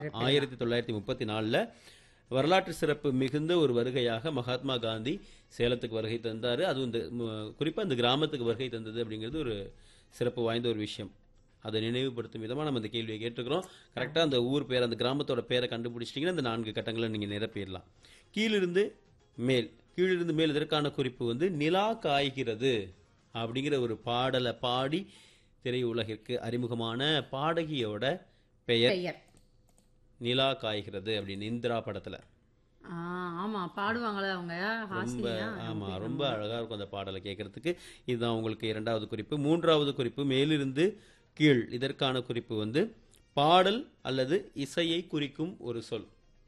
ஆயிரத்தி தொள்ளாயிரத்தி முப்பத்தி நாலில் வரலாற்று சிறப்பு மிகுந்த ஒரு வருகையாக மகாத்மா காந்தி சேலத்துக்கு வருகை தந்தார் அதுவும் இந்த குறிப்பாக இந்த கிராமத்துக்கு வருகை தந்தது அப்படிங்கிறது ஒரு சிறப்பு வாய்ந்த ஒரு விஷயம் அதை நினைவுபடுத்தும் விதமாக நம்ம இந்த கேள்வியை கேட்டிருக்கிறோம் கரெக்டாக அந்த ஊர் பேர் அந்த கிராமத்தோட பேரை கண்டுபிடிச்சிட்டிங்கன்னா இந்த நான்கு கட்டங்களை நீங்கள் நிரப்பிடலாம் கீழிருந்து மேல் கீழிருந்து மேல் இதற்கான குறிப்பு வந்து நிலா காய்கிறது அப்படிங்கிற ஒரு பாடலை பாடி திரையுலகிற்கு அறிமுகமான பாடகியோட பெயர் பெயர் நிலா காய்கிறது அப்படின்னு இந்திரா படத்துல ஆ, ஆமா பாடுவாங்களே அவங்க ரொம்ப ஹாசினியா ஆமா ரொம்ப அழகா இருக்கும் அந்த பாடலை கேட்கறதுக்கு இதுதான் உங்களுக்கு இரண்டாவது குறிப்பு மூன்றாவது குறிப்பு மேலிருந்து கீழ் இதற்கான குறிப்பு வந்து பாடல் அல்லது இசையை குறிக்கும் ஒரு சொல்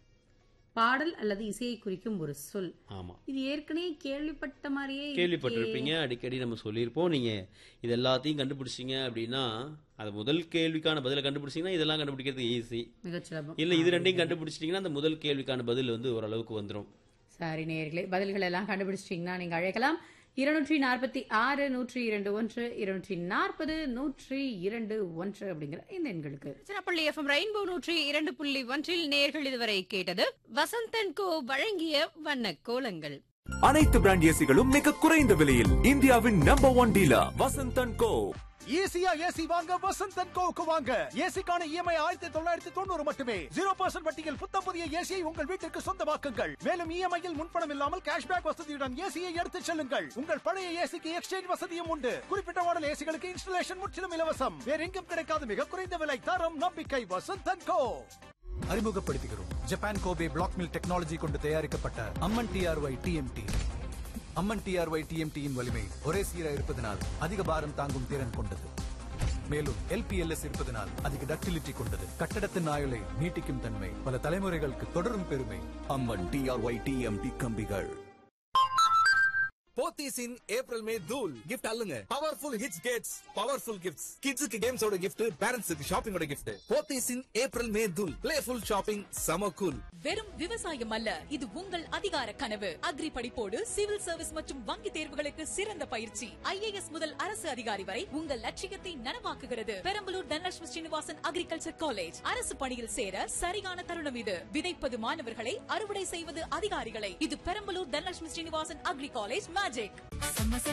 பாடல் அல்லது இசையை குறிக்கும் ஒரு சொல் ஆமா இது ஏற்கனவே கேள்விப்பட்ட மாதிரியே இருக்கே. கேள்விப்பட்டிருப்பீங்க அடிக்கடி நம்ம சொல்லியிருப்போம் நீங்க இது எல்லாத்தையும் கண்டுபிடிச்சீங்க அப்படின்னா அது முதல் கேள்விக்கான பதிலை கண்டுபிடிச்சீங்கன்னா இதெல்லாம் கண்டுபிடிக்கிறது ஈஸி மிகச் சுலபம் இல்ல இது ரெண்டையும் கண்டுபிடிச்சிட்டீங்கன்னா அந்த முதல் கேள்விக்கான பதில் வந்து ஓரளவுக்கு வந்துரும் சரி நேயர்களே பதில்கள் எல்லாம் கண்டுபிடிச்சிட்டீங்கன்னா நீங்க அழைக்கலாம் இருநூற்றி நாற்பத்தி ஆறு நூற்றி இரண்டு ஒன்று இருநூற்றி நாற்பது நூற்றி இரண்டு ஒன்று அப்படிங்கிற இந்த எண்களுக்கு திருச்சிராப்பள்ளி எஃப்எம் ரெயின்போ நூற்றி இரண்டு புள்ளி ஒன்றில் நேர்கள் இதுவரை கேட்டது வசந்தன் கோ வழங்கிய வண்ண கோலங்கள் அனைத்து பிராண்ட் ஏசிகளும் மிக குறைந்த விலையில் இந்தியாவின் நம்பர் ஒன் டீலர் வசந்தன் கோ ஈஸியா ஏசி வாங்க வசந்த் அண்ட் கோவுக்கு வாங்க ஏசிக்கான இஎம்ஐ ஆயிரத்தி தொள்ளாயிரத்தி தொண்ணூறு மட்டுமே ஜீரோ பர்சன்ட் வட்டியில் புத்தம் புதிய ஏசியை உங்கள் வீட்டிற்கு சொந்தமாக்குங்கள் மேலும் இஎம்ஐயில் முன்பணம் இல்லாமல் கேஷ்பேக் வசதியுடன் ஏசியை எடுத்துச் செல்லுங்கள் உங்கள் பழைய ஏசிக்கு எக்ஸ்சேஞ்ச் வசதியும் உண்டு குறிப்பிட்ட மாடல் ஏசிகளுக்கு இன்ஸ்டலேஷன் முற்றிலும் இலவசம் வேற எங்கும் கிடைக்காத மிக குறைந்த விலை தரம் நம்பிக்கை வசந்த் அண்ட் கோ அறிமுகப்படுத்துகிறோம் Japan Kobe black mill technology கொண்டு தயாரிக்கப்பட்ட Amman TRY TMT Amman TRY டிஎம்டியின் வலிமை ஒரே சீரா இருப்பதனால் அதிக பாரம் தாங்கும் திறன் கொண்டது மேலும் எல்பிஎல்எஸ் இருப்பதனால் அதிக டக்டிலிட்டி கொண்டது கட்டடத்தின் ஆயுளை நீட்டிக்கும் தன்மை பல தலைமுறைகளுக்கு தொடரும் பெருமை அம்மன் டிஆர்ஒய் டிஎம்டி கம்பிகள் போத்தீஸ் இன் ஏப்ரல் மே தூல் கிஃப்ட் அல்லுங்க powerful hits gets powerful gifts கிட்ஸுக்கு கேம்ஸோட கிஃப்ட் பேரண்ட்ஸுக்கு ஷாப்பிங்கோட gift Pothys in April May தூல் பிளேஃபுல் ஷாப்பிங் சம கூல் வெறும் விவசாயம் அல்ல இது உங்கள் அதிகார கனவு அக்ரி படிப்போடு சிவில் சர்வீஸ் மற்றும் வங்கி தேர்வுகளுக்கு சிறந்த பயிற்சி ஐஏஎஸ் முதல் அரசு அதிகாரி வரை உங்கள் லட்சியத்தை நனவாக்குகிறது பெரம்பலூர் தனலட்சுமி ஸ்ரீனிவாசன் அக்ரிகல்ச்சர் காலேஜ் அரசு பணியில் சேர சரியான தருணம் இது விதைப்பது மாணவர்களை அறுவடை செய்வது அதிகாரிகளை இது Perambalur Dhanalakshmi Srinivasan agri college magic